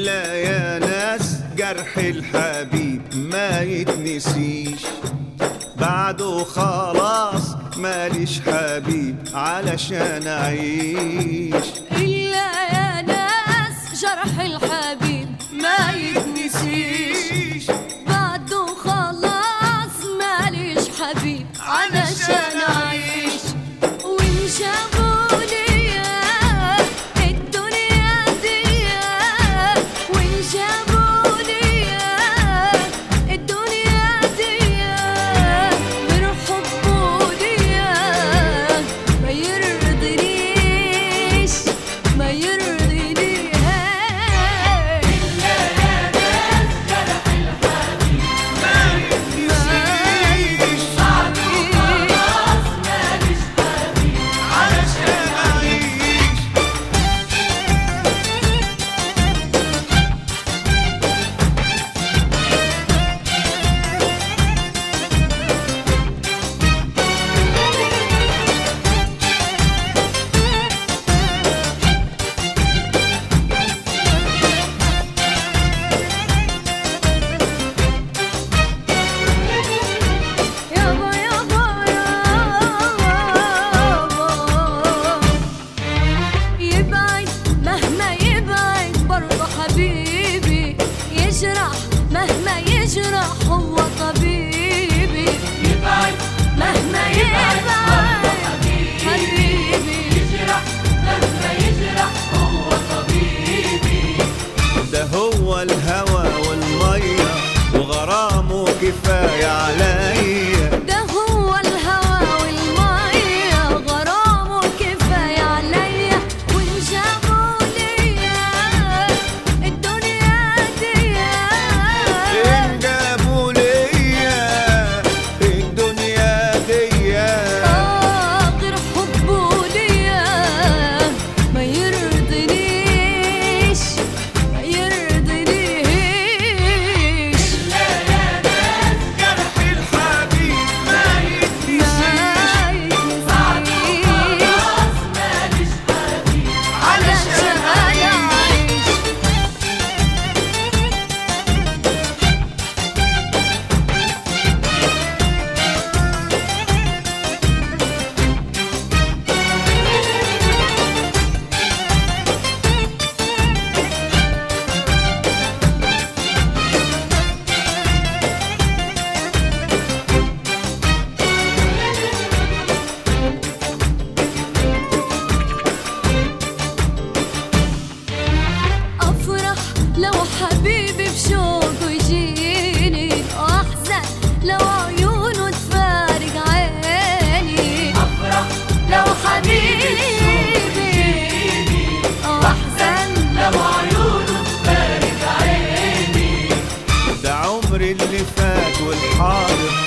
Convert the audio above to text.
إلا يا ناس جرح الحبيب ما يتنسيش بعده خلاص ماليش حبيب علشان أعيش إلا يا ناس جرح الحبيب ما يتنسيش بعده خلاص ماليش حبيب علشان أعيش وإن جابوا ليا الدنيا دي وإن جابوا ليا الدنيا دي من حبه ليا ما يرضينيش ما يرضينيش علشان أعيش يابا يابا يابا يبعد مهما يبعد برضه حبيبي يجرح مهما يجرح هو طبيبي يبعد مهما يبعد حبيبي يجرح مهما يجرح هو طبيبي ده هو الهوى والمية وغرامه كفاية عليا ده هو الهوى والمية غرامه كفاية عليا وإن جابوا ليا الدنيا دي إن جابوا ليا الدنيا دي آه غير حبه ليا ما يرضينيش ما يرضينيش جرح الحبيب ما يتنسيش علشان أعيش أفرح لو حبيبي بشوقه يجيني وأحزن لو عيونه تفارق عيني أفرح لو حبيبي وأحزن لو عيونه تبارك عيني ده عمري اللي فات والحاضر